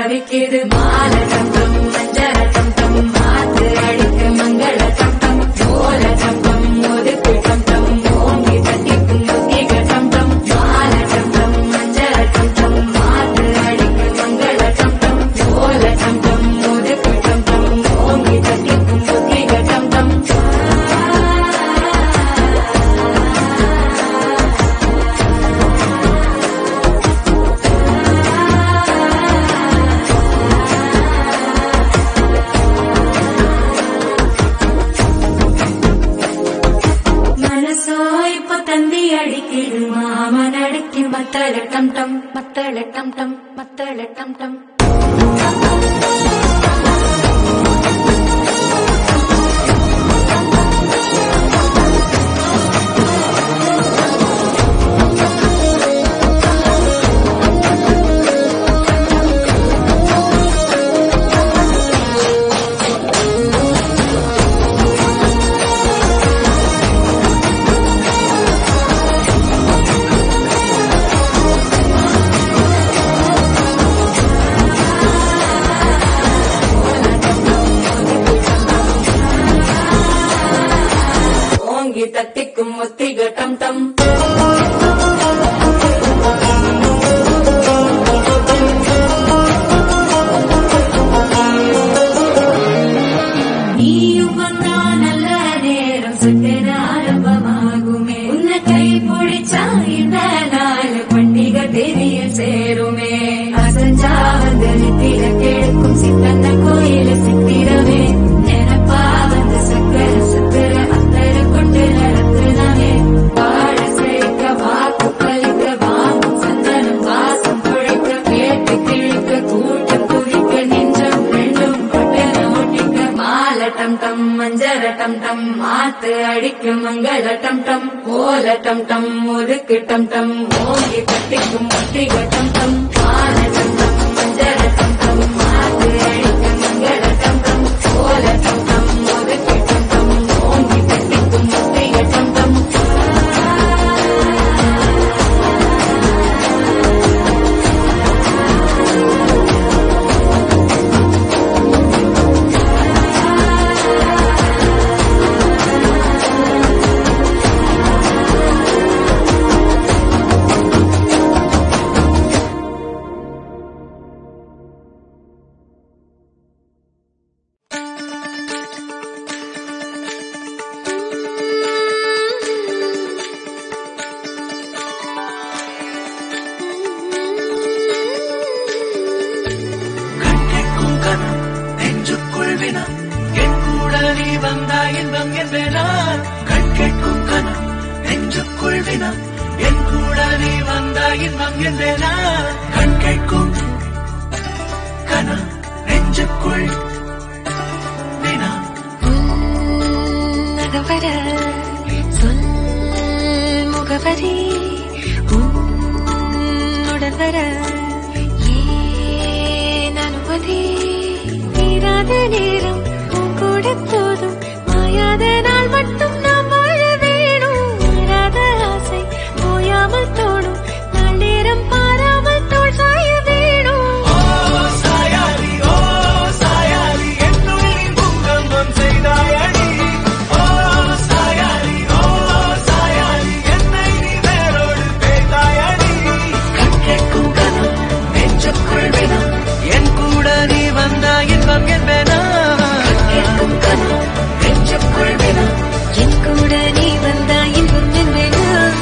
தவிக்குது மால டம் டம் மஞ்சள டம் டம் மாத்து அடிக்க மங்கள டம் டம் சோல டம் டம் ஒதுக்கு டம் டம் ஓங்கி தட்டிக்கும் முத்திக டம் டம் மால டம் டம் மஞ்சள டம் டம் மாத்து அடிக்க மங்கள டம் டம் சோல டம் டம் ஒதுக்கு டம் டம் ஓங்கி தட்டிக்கும் முத்திக டம் டம் மனசோ இப்ப தந்தி அடிக்குது மாமன் அடிக்கு மத்தள டம் டம் மத்தள டம் டம் மத்தள டம் டம் ஓங்கி தட்டிக்கும் முத்திக டம் டம் நீயும் வந்தா நல்ல நேரம் சுட்டென ஆரம்பமாகுமே உன்னை கை பிடிச்சா இந்த நாள் பண்டிகை தெரிய சேருமே அசஞ்சா வந்து நித்திர கெடுக்கும் சித்தன்ன கோயில சித்திரமே நினப்பா வந்து சக்கர சுத்திர அத்தர கொண்டு நடத்துனமே வாழ சேர்க்க வாக்கு பலிக்க வாங்கும் சந்தனம் வாசம் குழைக்க கேட்டு கிழிக்க கூட்டம் குதிக்க நெஞ்சம் ரெண்டும் பட்டன ஒட்டிக்க மால டம் டம் மஞ்சள டம் டம் மாத்து அடிக்கும் மங்கள டம் டம் கோல டம் டம் ஒதுக்கு டம் டம் ஓங்கி கட்டிக்கும் முட்டிக டம் டம் மால டம் டம் மஞ்சள டம் டம் மாத்து அடிக்கும் மங்கள டம் டம் கோல டம் டம் ஒதுக்கு டம் டம் ஓங்கி கட்டிக்கும் முட்டிக டம் டம் கண்கேட்கும் கனம் நெஞ்சுக்குள் வினம் என் கூட நீ வந்தா இன்பம் என்பேனா கண் கேட்கும் கனம் நெஞ்சுக்குள் வினம் என் கூட நீ வந்தா இன்பம் என்பேனா கண் கேட்கும் கனம் நெஞ்சுக்குள் வினம் நகவர சொல் முகவரி உன்னுடன் வர ஏன் அனுமதி தீராத நேரம் உன் கூட போதும் மாயாத நாள் மட்டும் நாம் வாழ வேணும் மாறாத ஆசை ஓயாமல் தோணும் நாள் நேரம் பாராமல் தோல் சாய வேணும் ஓ சாயாரி ஓ சாயாரி என்னுயிரின் குங்கமம் செய்தாயடி ஓ சாயாரி ஓ சாயாரி என்னை நீ வேரோடு பேய்த்தாயடி கண் கேட்கும் கனம் நெஞ்சுக்குள் வினம் என் கூட நீ வந்தா இன்பம் என்பேனா கண் கேட்கும் கனம் நெஞ்சுக்குள் வினம் என் கூட நீ வந்தா இன்பம் என்பேனா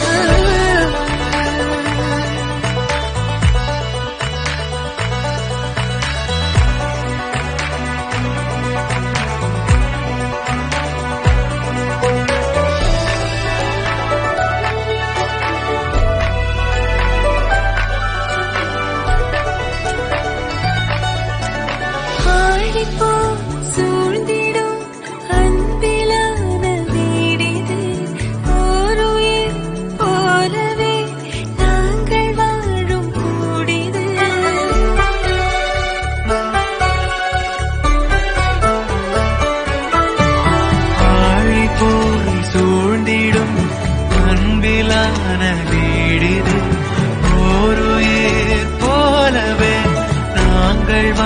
ஆழிப்போ சூழ்ந்திடும் அன்பிலான வீடிது ஓருயிர் போலவே நாங்கள் வாழும் கூடிது ஆழி போல் சூழ்ந்திடும் அன்பிலான வீடிது ஓருயிர் போலவே நாங்கள்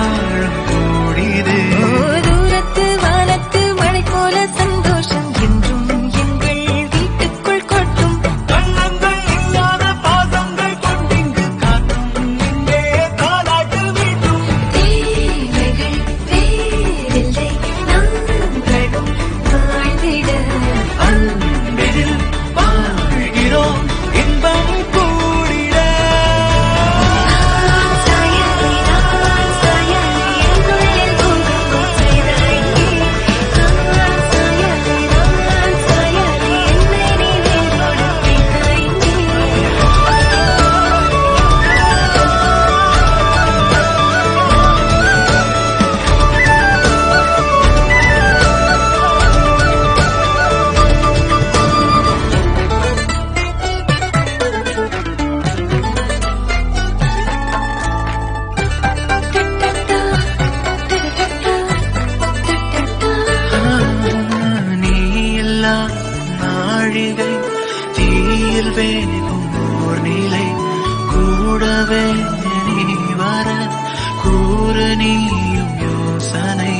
வேகும் ஓர் நிலை கூடவே நீ வர கூறு நீயும் யோசனை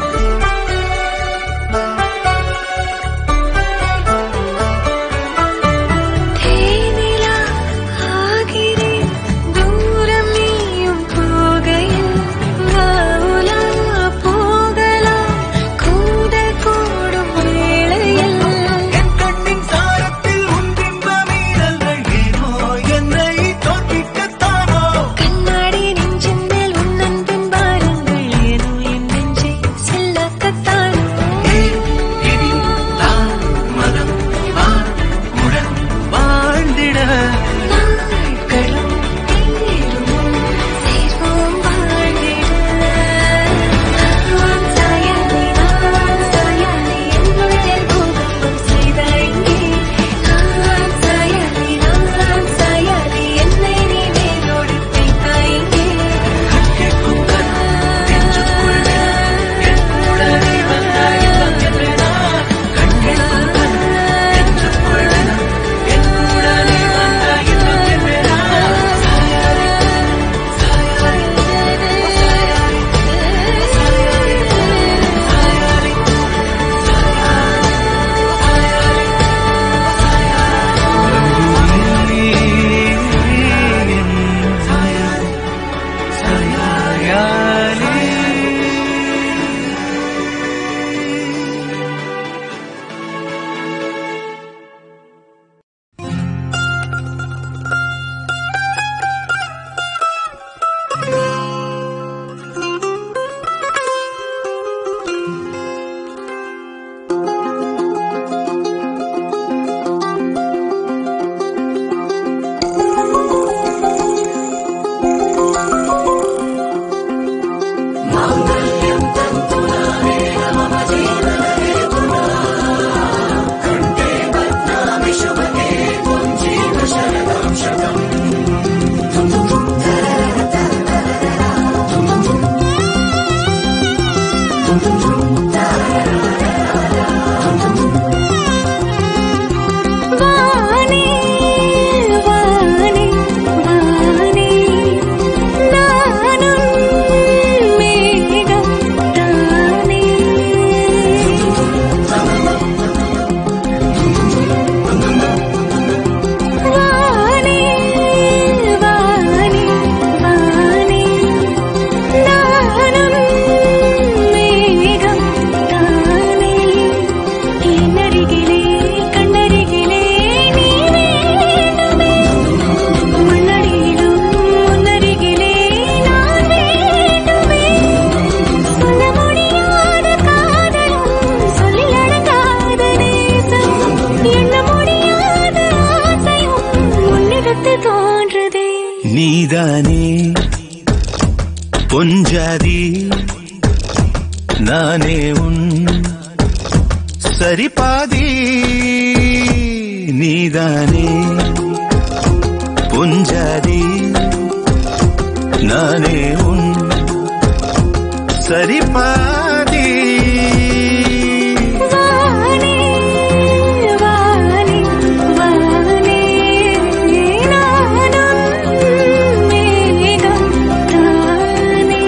தேனிலா ஆகிறேன் தூரம் நீயும் போகையில் வாவுலா போகலாம் கூட கூடும் வேளையில் என் கண்ணின் சாரத்தில் உன் பிம்ப மீறல்கள் ஏனோ என்னை தோற்பிக்கத்தானோ கண்ணாடி நெஞ்சின் மேல் உன் அன்பின் பாரங்கள் ஏனோ என் நெஞ்சை செல்லக்கத்தான் ஏன் இனி நான் மனம் உடன் வாழ்ந்திட நாட்களும் தீரும் சேர்வோம் வாழ்ந்திட நான் சாயலி நான் சாயலி என்னுள்ளே பூகம்பம் செய்த இங்கே நான் சாயலி நான் சாயலி என்னை நீ வேரோடு தேய்த்தாய் இங்கே கேட்கும் கண் நெஞ்சுக்குள் என் உடனே வந்தாய் என்றேனா கண்ணேற்கும் கண் நெஞ்சுக்குள் என் உடனே வந்தாய் என்றேனா வானே வானே வானே நானும் மேகம் தானே வானே வானே வானே நானும் மேகம் தானே என்னருகிலே கண்ணருகிலே நீ வேண்டுமே மண்ணடியிலும் முன்னருகிலே நான் வேண்டுமே சொல்ல முடியாத காதலும் சொல்லி அடங்காத நேசம் எண்ண முடியாத ஆசையும் உன்னிடத்தில் தோன்றுதே நீதானே பொஞ்சாதி நானே உன் சரிபாதி நீதானே பொஞ்சாதி நானே உன் சரிபாதி வானே வானே வானே நானும் மேகம் தானே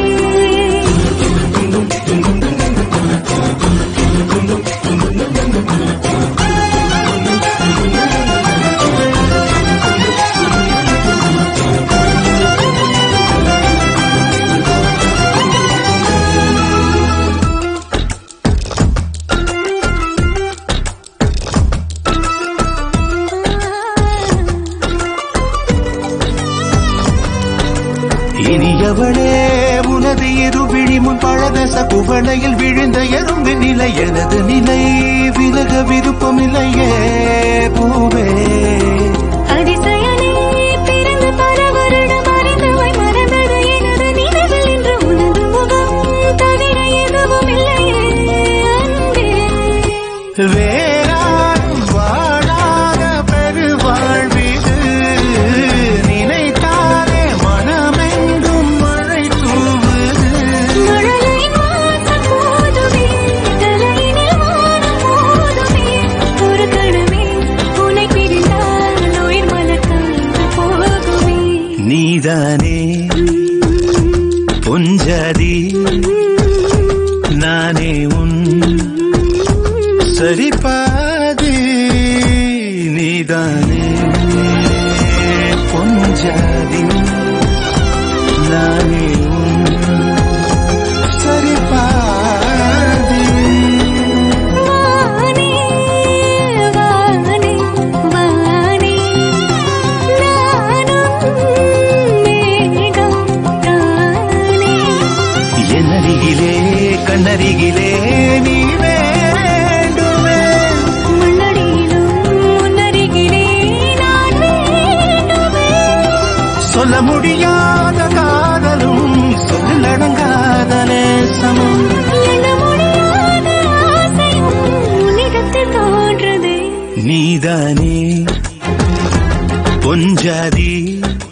இனியவளே உனது இரு விழி முன் பழதச குவளையில் விழுந்த எறும்பு நிலை எனது நிலை விலக விருப்பமில்லையே பூவே அதிசயனே பிறந்து பல வருடம் அறிந்தவை மறந்தது எனது நினைவில் இன்று உனது முகம் தவிர எதுவும் இல்லையே அன்பே வேறாரும் வாழாத பெருவாழ்விது நினைத்தாலே மனமெங்கும் மழை தூவுது மழலை மாசம் போதுமே தலையினில் வானம் போதுமே ஒரு கணமே உன்னை பிரிந்த நீதானே பொஞ்சாதி நானே உன் சரிபாதி நீதானே பொஞ்சாதி நானே உன் சரிபாதி வானே வானே வானே நானும் மேகம் தானே என்னருகிலே கண்ணருகிலே நீ வேண்டுமே முன்னடியிலும் முன்னருகிலே நான் வேண்டுமே சொல்ல முடியாத காதலும் சொல்லடங்காத நேசமும் எண்ண முடியாத ஆசையும் உன்னிடத்தில் தோன்றுதே நீதானே பொஞ்சாதி